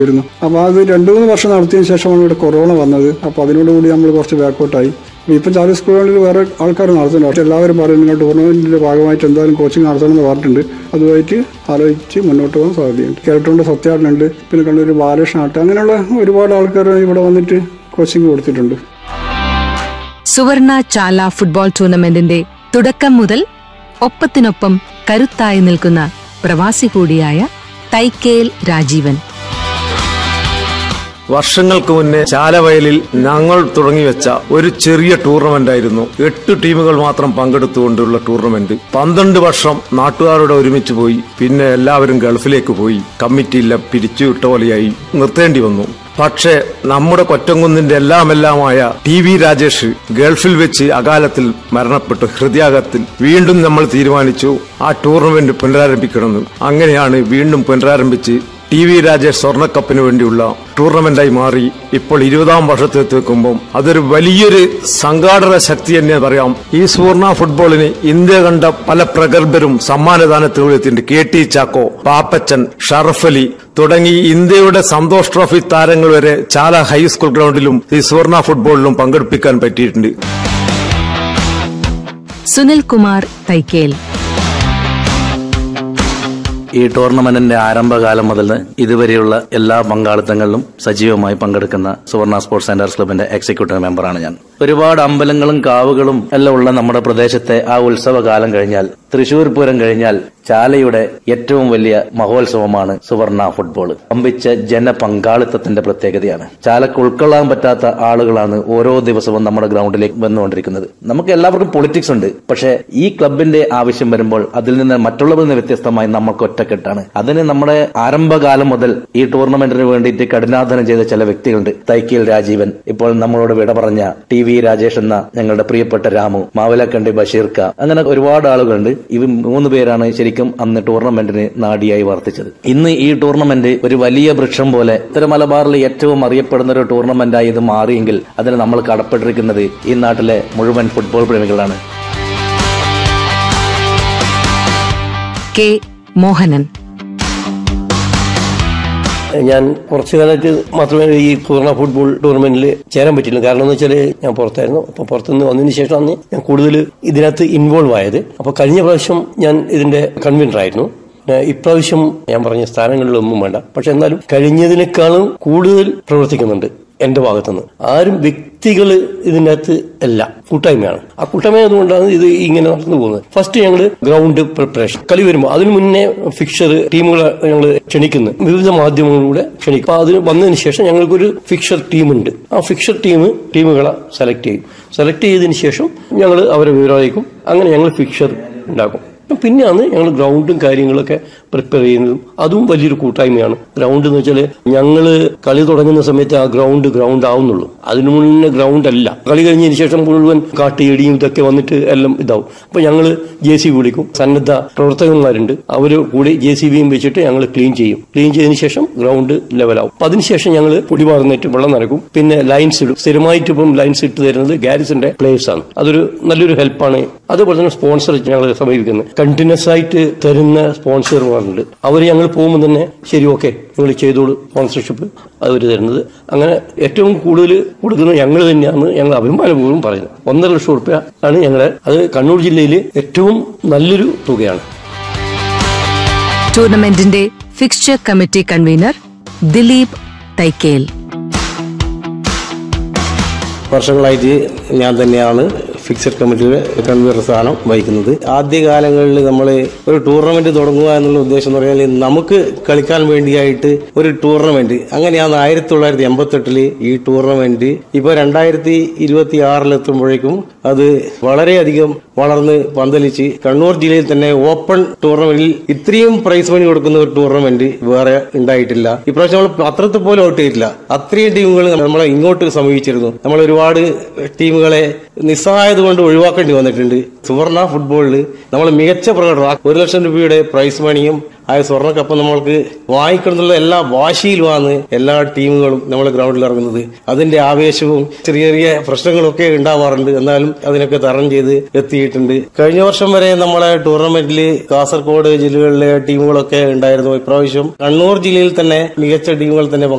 വരുന്നു അപ്പോൾ അത് രണ്ടു മൂന്ന് വർഷം നടത്തിയതിനു ശേഷമാണ് ഇവിടെ കൊറോണ വന്നത് അപ്പോൾ അതിനോടുകൂടി നമ്മൾ കുറച്ച് ബാക്കോട്ടായി ഇപ്പം ചില സ്കൂളുകളിൽ വേറെ ആൾക്കാർ നടത്തുന്നുണ്ട് പക്ഷെ എല്ലാവരും പറയും നിങ്ങൾ ടൂർണമെന്റിന്റെ ഭാഗമായിട്ട് എന്തായാലും കോച്ചിങ് നടത്തണം എന്ന് പറഞ്ഞിട്ടുണ്ട് അതുമായിട്ട് ആലോചിച്ച് മുന്നോട്ട് പോകാൻ സാധ്യതയുണ്ട് കേരളത്തിൻ്റെ സത്യാടനുണ്ട് പിന്നെ കണ്ണൂർ ബാലകൃഷ്ണനാട്ട് അങ്ങനെയുള്ള ഒരുപാട് ആൾക്കാർ ഇവിടെ വന്നിട്ട് കോച്ചിങ് കൊടുത്തിട്ടുണ്ട് സുവർണ ചാല ഫുട്ബോൾ ടൂർണമെന്റിന്റെ തുടക്കം മുതൽ ഒപ്പത്തിനൊപ്പം കരുത്തായി നിൽക്കുന്ന പ്രവാസി കൂടിയായ തൈക്കേൽ രാജീവൻ വർഷങ്ങൾക്ക് മുന്നേ ചാലവയലിൽ ഞങ്ങൾ തുടങ്ങിവെച്ച ഒരു ചെറിയ ടൂർണമെന്റ് ആയിരുന്നു എട്ട് ടീമുകൾ മാത്രം പങ്കെടുത്തുകൊണ്ടുള്ള ടൂർണമെന്റ് പന്ത്രണ്ട് വർഷം നാട്ടുകാരോട് ഒരുമിച്ച് പോയി പിന്നെ എല്ലാവരും ഗൾഫിലേക്ക് പോയി കമ്മിറ്റിയില്ല പിരിച്ചുവിട്ട പോലെയായി നിർത്തേണ്ടി വന്നു പക്ഷേ നമ്മുടെ കൊറ്റംകുന്നിന്റെ എല്ലാമെല്ലാമായ ടി വി രാജേഷ് ഗൾഫിൽ വെച്ച് അകാലത്തിൽ മരണപ്പെട്ടു ഹൃദയാഘത്തിൽ വീണ്ടും നമ്മൾ തീരുമാനിച്ചു ആ ടൂർണമെന്റ് പുനരാരംഭിക്കണമെന്ന് അങ്ങനെയാണ് വീണ്ടും പുനരാരംഭിച്ച് ടി വി രാജേഷ് സ്വർണ്ണക്കപ്പിന് വേണ്ടിയുള്ള ടൂർണമെന്റായി മാറി ഇപ്പോൾ ഇരുപതാം വർഷത്തിലെത്തി വെക്കുമ്പോൾ അതൊരു വലിയൊരു സംഘാടന ശക്തി തന്നെ പറയാം ഈ സുവർണ ഫുട്ബോളിന് ഇന്ത്യ കണ്ട പല പ്രഗത്ഭരും സമ്മാനദാനത്തിലെത്തിയിട്ടുണ്ട് കെ ടി ചാക്കോ പാപ്പച്ചൻ ഷറഫലി തുടങ്ങി ഇന്ത്യയുടെ സന്തോഷ് ട്രോഫി താരങ്ങൾ വരെ ചാല ഹൈസ്കൂൾ ഗ്രൗണ്ടിലും ഈ സുവർണ ഫുട്ബോളിലും പങ്കെടുപ്പിക്കാൻ പറ്റിയിട്ടുണ്ട് സുനിൽ കുമാർ തൈക്കേൽ ഈ ടൂർണമെന്റിന്റെ ആരംഭകാലം മുതൽ ഇതുവരെയുള്ള എല്ലാ പങ്കാളിത്തങ്ങളിലും സജീവമായി പങ്കെടുക്കുന്ന സുവർണ സ്പോർട്സ് സെന്റേഴ്സ് ക്ലബിന്റെ എക്സിക്യൂട്ടീവ് മെമ്പറാണ് ഞാൻ ഒരുപാട് അമ്പലങ്ങളും കാവുകളും എല്ലാം ഉള്ള നമ്മുടെ പ്രദേശത്തെ ആ ഉത്സവകാലം കഴിഞ്ഞാൽ തൃശൂർ പൂരം കഴിഞ്ഞാൽ ചാലയുടെ ഏറ്റവും വലിയ മഹോത്സവമാണ് സുവർണ ഫുട്ബോൾ പമ്പിച്ച ജനപങ്കാളിത്തത്തിന്റെ പ്രത്യേകതയാണ് ചാലക്ക് ഉൾക്കൊള്ളാൻ പറ്റാത്ത ആളുകളാണ് ഓരോ ദിവസവും നമ്മുടെ ഗ്രൗണ്ടിലേക്ക് വന്നുകൊണ്ടിരിക്കുന്നത് നമുക്ക് എല്ലാവർക്കും പൊളിറ്റിക്സ് ഉണ്ട് പക്ഷേ ഈ ക്ലബിന്റെ ആവശ്യം വരുമ്പോൾ അതിൽ നിന്ന് മറ്റുള്ളവരിൽ നിന്ന് വ്യത്യസ്തമായി നമുക്ക് ഒറ്റക്കെട്ടാണ് അതിന് നമ്മുടെ ആരംഭകാലം മുതൽ ഈ ടൂർണമെന്റിന് വേണ്ടിയിട്ട് കഠിനാധ്വാനം ചെയ്ത ചില വ്യക്തികളുണ്ട് തൈക്കിൽ രാജീവൻ ഇപ്പോൾ നമ്മളോട് വിട പറഞ്ഞ ടി വി രാജേഷ് എന്ന ഞങ്ങളുടെ പ്രിയപ്പെട്ട രാമു മാവിലക്കണ്ടി ബഷീർക്ക അങ്ങനെ ഒരുപാട് ആളുകളുണ്ട് ഇവ മൂന്ന് പേരാണ് ശരിക്കും അന്ന് ടൂർണമെന്റിന് നാടിയായി വർത്തിച്ചത് ഇന്ന് ഈ ടൂർണമെന്റ് ഒരു വലിയ വൃക്ഷം പോലെ ഉത്തര മലബാറിൽ ഏറ്റവും അറിയപ്പെടുന്ന ഒരു ടൂർണമെന്റായി ഇത് മാറിയെങ്കിൽ അതിന് നമ്മൾ കടപ്പെട്ടിരിക്കുന്നത് ഈ നാട്ടിലെ മുഴുവൻ ഫുട്ബോൾ പ്രേമികളാണ് കെ മോഹനൻ ഞാൻ കുറച്ചു കാലത്ത് മാത്രമേ ഈ സുവർണ ഫുട്ബോൾ ടൂർണമെന്റിൽ ചേരാൻ പറ്റില്ല കാരണം എന്ന് വെച്ചാൽ ഞാൻ പുറത്തായിരുന്നു അപ്പൊ പുറത്തുനിന്ന് വന്നതിന് ശേഷമാണ് ഞാൻ കൂടുതൽ ഇതിനകത്ത് ഇൻവോൾവ് ആയത് അപ്പൊ കഴിഞ്ഞ പ്രാവശ്യം ഞാൻ ഇതിന്റെ കൺവീനർ ആയിരുന്നു ഏഹ് ഇപ്രാവശ്യം ഞാൻ പറഞ്ഞ സ്ഥാനങ്ങളിലൊന്നും വേണ്ട പക്ഷെ എന്നാലും കഴിഞ്ഞതിനേക്കാളും കൂടുതൽ പ്രവർത്തിക്കുന്നുണ്ട് എന്റെ ഭാഗത്തുനിന്ന് ആരും വ്യക്തികൾ ഇതിനകത്ത് അല്ല കൂട്ടായ്മയാണ് ആ കൂട്ടായ്മ അതുകൊണ്ടാണ് ഇത് ഇങ്ങനെ നടന്നു പോകുന്നത് ഫസ്റ്റ് ഞങ്ങൾ ഗ്രൗണ്ട് പ്രിപ്പറേഷൻ കളി വരുമ്പോൾ അതിനു മുന്നേ ഫിക്സർ ടീമുകളെ ഞങ്ങൾ ക്ഷണിക്കുന്നു വിവിധ മാധ്യമങ്ങളിലൂടെ ക്ഷണിക്കും അപ്പൊ അതിന് വന്നതിന് ശേഷം ഞങ്ങൾക്കൊരു ഫിക്സർ ടീമുണ്ട് ആ ഫിക്സർ ടീം ടീമുകളെ സെലക്ട് ചെയ്യും സെലക്ട് ചെയ്തതിന് ശേഷം ഞങ്ങൾ അവരെ വിവരം അയക്കും അങ്ങനെ ഞങ്ങൾ ഫിക്സർ ഉണ്ടാക്കും പിന്നെയാണ് ഞങ്ങൾ ഗ്രൗണ്ടും കാര്യങ്ങളൊക്കെ പ്രിപ്പയർ ചെയ്യുന്നതും അതും വലിയൊരു കൂട്ടായ്മയാണ് ഗ്രൗണ്ട് എന്ന് വെച്ചാൽ ഞങ്ങൾ കളി തുടങ്ങുന്ന സമയത്ത് ആ ഗ്രൗണ്ട് ഗ്രൗണ്ട് ആവുന്നുള്ളൂ അതിനു മുന്നേ ഗ്രൗണ്ട് അല്ല കളി കഴിഞ്ഞതിന് ശേഷം മുഴുവൻ കാട്ടിയിടിയും ഇതൊക്കെ വന്നിട്ട് എല്ലാം ഇതാവും അപ്പൊ ഞങ്ങൾ ജെ സി ബി വിളിക്കും സന്നദ്ധ പ്രവർത്തകന്മാരുണ്ട് അവർ കൂടി ജെ സി ബിയും വെച്ചിട്ട് ഞങ്ങൾ ക്ലീൻ ചെയ്യും ക്ലീൻ ചെയ്തതിന് ശേഷം ഗ്രൗണ്ട് ലെവലാവും അപ്പൊ അതിനുശേഷം ഞങ്ങൾ പൊടി പാർന്നിട്ട് വെള്ളം നനക്കും പിന്നെ ലൈൻസ് ഇടും സ്ഥിരമായിട്ട് ഇപ്പം ലൈൻസ് ഇട്ട് തരുന്നത് ഗാരിസിന്റെ പ്ലേയേഴ്സ് ആണ് അതൊരു നല്ലൊരു ഹെൽപ്പാണ് അതുപോലെ തന്നെ സ്പോൺസർ ഞങ്ങൾ സമീപിക്കുന്നത് കണ്ടിന്യൂസ് ആയിട്ട് തരുന്ന സ്പോൺസർമാരുണ്ട് അവർ ഞങ്ങൾ പോകുമ്പോൾ തന്നെ ശരി ഓക്കെ നിങ്ങൾ ചെയ്തോളൂ സ്പോൺസർഷിപ്പ് അവർ തരുന്നത് അങ്ങനെ ഏറ്റവും കൂടുതൽ കൊടുക്കുന്നത് ഞങ്ങൾ തന്നെയാണ് ഞങ്ങൾ അഭിമാനപൂർവ്വം പറയുന്നത് ഒന്നര ലക്ഷം റുപ്യ ആണ് ഞങ്ങളെ അത് കണ്ണൂർ ജില്ലയിൽ ഏറ്റവും നല്ലൊരു തുകയാണ് ടൂർണമെന്റിന്റെ fixture committee convener Dileep Thaikkel വർഷങ്ങളായിട്ട് ഞാൻ തന്നെയാണ് ഫിക്സഡ് കമ്മിറ്റിയുടെ കൺവീനർ സ്ഥാനം വഹിക്കുന്നത് ആദ്യകാലങ്ങളിൽ നമ്മൾ ഒരു ടൂർണമെന്റ് തുടങ്ങുക എന്നുള്ള ഉദ്ദേശം എന്ന് പറഞ്ഞാൽ നമുക്ക് കളിക്കാൻ വേണ്ടിയായിട്ട് ഒരു ടൂർണമെന്റ് അങ്ങനെയാണ് ആയിരത്തി തൊള്ളായിരത്തി എൺപത്തെട്ടില് ഈ ടൂർണമെന്റ് ഇപ്പൊ രണ്ടായിരത്തി ഇരുപത്തി ആറിലെത്തുമ്പോഴേക്കും അത് വളരെയധികം വളർന്ന് പന്തലിച്ച് കണ്ണൂർ ജില്ലയിൽ തന്നെ ഓപ്പൺ ടൂർണമെന്റിൽ ഇത്രയും പ്രൈസ് മണി കൊടുക്കുന്ന ഒരു ടൂർണമെന്റ് വേറെ ഉണ്ടായിട്ടില്ല ഇപ്രാവശ്യം നമ്മൾ പത്രത്തിൽ പോലും ഔട്ട് ചെയ്തിട്ടില്ല അത്രയും ടീമുകൾ നമ്മളെ ഇങ്ങോട്ട് സമീപിച്ചിരുന്നു നമ്മൾ ഒരുപാട് ടീമുകളെ നിസ്സഹായത അതുകൊണ്ട് ഒഴിവാക്കേണ്ടി വന്നിട്ടുണ്ട് സുവർണ ഫുട്ബോളിൽ നമ്മൾ മികച്ച പ്രകടനം ഒരു ലക്ഷം രൂപയുടെ പ്രൈസ് മണിയും ആ സ്വർണ്ണ കപ്പ് നമ്മൾക്ക് വാങ്ങിക്കണമെന്നുള്ള എല്ലാ വാശിയിലുമാണ് എല്ലാ ടീമുകളും നമ്മൾ ഗ്രൗണ്ടിൽ ഇറങ്ങുന്നത് അതിന്റെ ആവേശവും ചെറിയ ചെറിയ പ്രശ്നങ്ങളൊക്കെ ഉണ്ടാവാറുണ്ട് എന്നാലും അതിനൊക്കെ തരണം ചെയ്ത് എത്തിയിട്ടുണ്ട് കഴിഞ്ഞ വർഷം വരെ നമ്മളെ ടൂർണമെന്റിൽ കാസർഗോഡ് ജില്ലകളിലെ ടീമുകളൊക്കെ ഉണ്ടായിരുന്നു ഇപ്രാവശ്യം കണ്ണൂർ ജില്ലയിൽ തന്നെ മികച്ച ടീമുകൾ തന്നെ